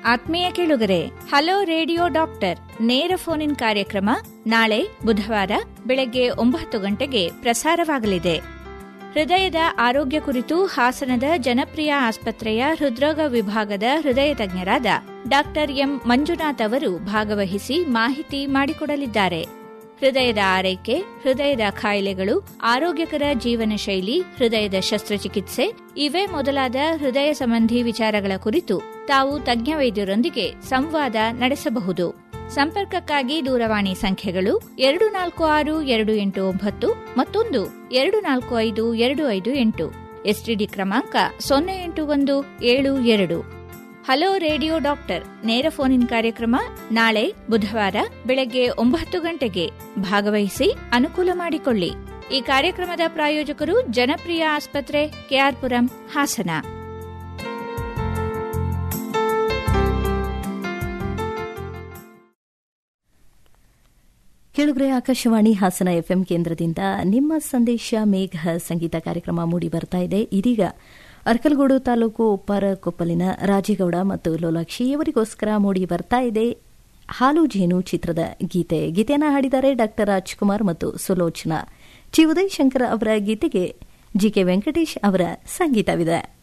ಆತ್ಮೀಯ ಕೇಳುಗರೆ hello radio doctor ನೇರ ಫೋನ್ ಇನ್ ಕಾರ್ಯಕ್ರಮ ನಾಳೆ ಬುಧವಾರ ಬೆಳಗ್ಗೆ ಒಂಬತ್ತು ಗಂಟೆಗೆ ಪ್ರಸಾರವಾಗಲಿದೆ ಹೃದಯದ ಆರೋಗ್ಯ ಕುರಿತು ಹಾಸನದ ಜನಪ್ರಿಯ ಆಸ್ಪತ್ರೆಯ ಹೃದ್ರೋಗ ವಿಭಾಗದ ಹೃದಯ ತಜ್ಞರಾದ ಡಾಕ್ಟರ್ ಎಂ ಮಂಜುನಾಥ್ ಅವರು ಭಾಗವಹಿಸಿ ಮಾಹಿತಿ ಮಾಡಿಕೊಡಲಿದ್ದಾರೆ ಹೃದಯದ ಆರೈಕೆ ಹೃದಯದ ಕಾಯಿಲೆಗಳು ಆರೋಗ್ಯಕರ ಜೀವನ ಶೈಲಿ ಹೃದಯದ ಶಸ್ತ್ರಚಿಕಿತ್ಸೆ ಇವೇ ಮೊದಲಾದ ಹೃದಯ ಸಂಬಂಧಿ ವಿಚಾರಗಳ ಕುರಿತು ತಾವು ತಜ್ಞ ವೈದ್ಯರೊಂದಿಗೆ ಸಂವಾದ ನಡೆಸಬಹುದು ಸಂಪರ್ಕಕ್ಕಾಗಿ ದೂರವಾಣಿ ಸಂಖ್ಯೆಗಳು ಎರಡು ನಾಲ್ಕು ಆರು ಎರಡು ಎಂಟು ಒಂಬತ್ತು ಮತ್ತೊಂದು ಎರಡು ನಾಲ್ಕು ಐದು ಎರಡು ಐದು ಎಂಟು ಎಸ್ಟಿಡಿ ಕ್ರಮಾಂಕ ಸೊನ್ನೆ ಎಂಟು ಒಂದು ಏಳು ಎರಡು ಹಲೋ ರೇಡಿಯೋ ಡಾಕ್ಟರ್ ನೇರ ಫೋನ್ ಇನ್ ಕಾರ್ಯಕ್ರಮ ನಾಳೆ ಬುಧವಾರ ಬೆಳಗ್ಗೆ ಒಂಬತ್ತು ಗಂಟೆಗೆ ಭಾಗವಹಿಸಿ ಅನುಕೂಲ ಮಾಡಿಕೊಳ್ಳಿ ಈ ಕಾರ್ಯಕ್ರಮದ ಪ್ರಾಯೋಜಕರು ಜನಪ್ರಿಯ ಆಸ್ಪತ್ರೆ ಕೆಆರ್ಪುರಂ ಹಾಸನ ಕೇಳುಗ್ರೆ ಆಕಾಶವಾಣಿ ಹಾಸನ ಎಫ್ಎಂ ಕೇಂದ್ರದಿಂದ ನಿಮ್ಮ ಸಂದೇಶ ಮೇಘ ಸಂಗೀತ ಕಾರ್ಯಕ್ರಮ ಮೂಡಿ ಬರ್ತಾ ಇದೆ ಇದೀಗ ಅರ್ಕಲ್ಗೂಡು ತಾಲೂಕು ಉಪ್ಪಾರ ಕೊಪ್ಪಲಿನ ರಾಜೇಗೌಡ ಮತ್ತು ಲೋಲಾಕ್ಷಿ ಇವರಿಗೋಸ್ಕರ ಮೂಡಿ ಬರ್ತಾ ಇದೆ ಹಾಲು ಜೇನು ಚಿತ್ರದ ಗೀತೆ ಗೀತೆಯನ್ನು ಹಾಡಿದ್ದಾರೆ ಡಾ ರಾಜ್ಕುಮಾರ್ ಮತ್ತು ಸುಲೋಚನಾ ಚಿ ಉದಯ್ ಶಂಕರ್ ಅವರ ಗೀತೆಗೆ ಜಿಕೆ ವೆಂಕಟೇಶ್ ಅವರ ಸಂಗೀತವಿದೆ